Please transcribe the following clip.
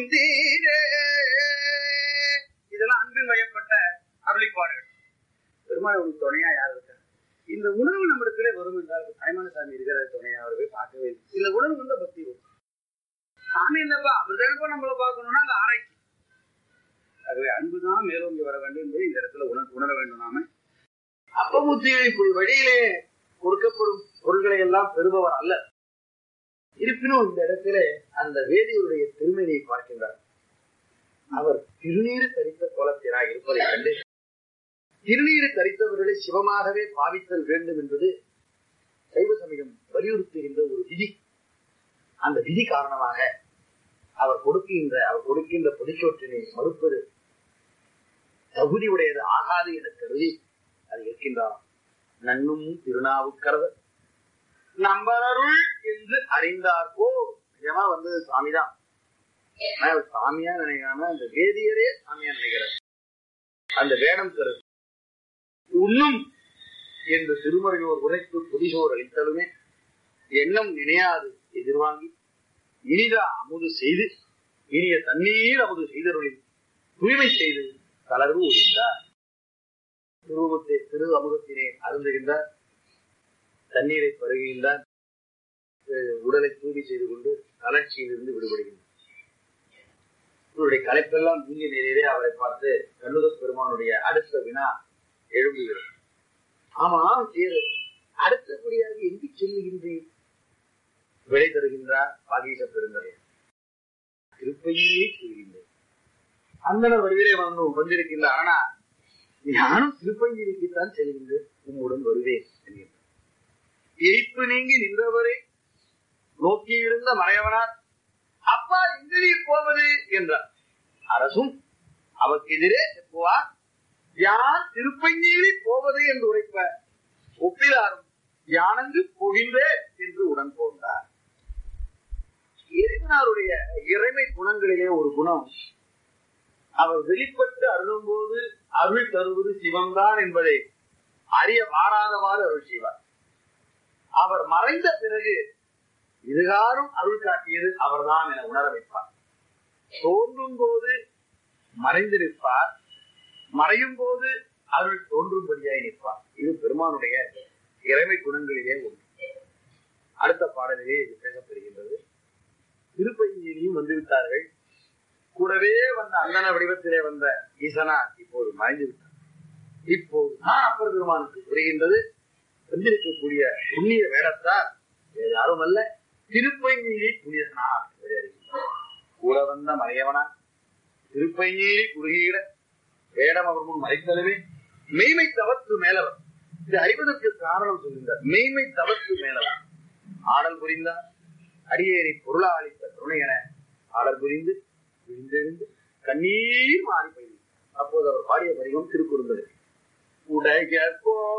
தீரே இதெல்லாம் அன்பில் வயப்பட்ட அருளிப்பாடுகள் பெருமாள் ஒரு துணையா யார் இருக்கா இந்த உணர்வு நம்மிடத்திலே வரும் என்றால் தாய்மான சாமி இருக்கிற துணையா அவர் போய் பார்க்கவே இல்லை இந்த உணர்வு வந்து பக்தி வரும் சாமி என்னப்பா அவர் தானப்பா நம்மள பார்க்கணும்னா அந்த ஆராய்ச்சி ஆகவே அன்புதான் மேலோங்கி வர வேண்டும் என்பதை இந்த இடத்துல உணர உணர வேண்டும் நாம அப்பபுத்திகளின் வழியிலே கொடுக்கப்படும் பொருள்களை எல்லாம் பெறுபவர் அல்ல இருப்பினும் இந்த இடத்துல அந்த வேதியருடைய திருமணியை பார்க்கின்றார் அவர் திருநீர் தரித்த கோலத்திராக இருப்பதை கண்டு திருநீர் தரித்தவர்களை சிவமாகவே பாவித்தல் வேண்டும் என்பது சைவ சமயம் வலியுறுத்துகின்ற ஒரு விதி அந்த விதி காரணமாக அவர் கொடுக்கின்ற அவர் கொடுக்கின்ற பொதுச்சோற்றினை மறுப்பது தகுதி உடையது ஆகாது என கருதி அது இருக்கின்றார் நன்னும் திருநாவுக்கரவர் நம்பரருள் என்று அறிந்தார்கோ நிஜமா வந்து சாமிதான் ஆனா அவர் சாமியா நினைக்காம அந்த வேதியரே சாமியா நினைக்கிறார் அந்த வேடம் கருது உண்ணும் என்று திருமறையோர் உரைத்து புதிசோர் அளித்தலுமே எண்ணம் நினையாது எதிர்வாங்கி இனிதா அமுது செய்து இனிய தண்ணீர் அமுது செய்தருளில் தூய்மை செய்து தளர்வு ஒழிந்தார் திருவத்தை திரு அமுதத்தினை அருந்துகின்றார் தண்ணீரை பருகுகின்றார் அஹ் உடலை தூய்மை செய்து கொண்டு தளர்ச்சியிலிருந்து விடுபடுகின்றார் இவருடைய கலைப்பெல்லாம் நீங்க நேரே அவரை பார்த்து கண்ணுத பெருமானுடைய அடுத்த வினா எழும்புகிறது ஆமா சேரு அடுத்தபடியாக எங்கு செல்லுகின்றீர் விடை தருகின்றார் பாகீச பெருந்தரை திருப்பையே செய்கின்றேன் அந்தனர் வடிவிலே வந்து வந்திருக்கின்றார் ஆனா நானும் திருப்பஞ்சிரிக்குத்தான் செல்கின்றேன் உம்முடன் வருவேன் என்கின்றார் எரிப்பு நீங்கி நின்றவரை நோக்கி இருந்த மறையவனார் அப்பா எங்கு நீர் போவது என்றார் அரசும் அவருக்கு எதிரே செப்புவார் யான் திருப்பஞ்சீரி போவது என்று உரைப்ப ஒப்பிலாரும் யானங்கு போகின்றேன் என்று உடன் போந்தார் இறைவனாருடைய இறைமை குணங்களிலே ஒரு குணம் அவர் வெளிப்பட்டு அருளும் போது அருள் தருவது சிவம்தான் என்பதை அறிய வாராதவாறு அருள் செய்வார் அவர் மறைந்த பிறகு இதுகாரும் அருள் காட்டியது அவர்தான் என உணர வைப்பார் தோன்றும் போது மறைந்து நிற்பார் மறையும் போது அருள் தோன்றும்படியாய் நிற்பார் இது பெருமானுடைய இறைமை குணங்களிலே ஒன்று அடுத்த பாடலிலே இது பேசப்படுகின்றது திருப்பஞ்சியிலையும் வந்துவிட்டார்கள் கூடவே வந்த அந்தன வடிவத்திலே வந்த ஈசனா இப்போது மறைந்து விட்டார் இப்போது நான் அப்பர் பெருமானுக்கு புரிகின்றது வந்திருக்கக்கூடிய புண்ணிய வேடத்தார் வேறு யாரும் அல்ல திருப்பஞ்சியை புனிதனார் என்று அறிகின்றார். கூட வந்த மறையவனா திருப்பஞ்சியை குறுகிட வேடம் அவர் முன் மறைத்தலுமே மெய்மை தவத்து மேலவர் இது அறிவதற்கு காரணம் சொல்கின்றார் மெய்மை தவத்து மேலவர் ஆடல் புரிந்தார் அடியேறி பொருளா அளித்த துணை என ஆடல் புரிந்து விழுந்தெழுந்து கண்ணீர் மாறி போய் அப்போது அவர் பாடிய வடிவம் திருக்குறுந்தது உடைய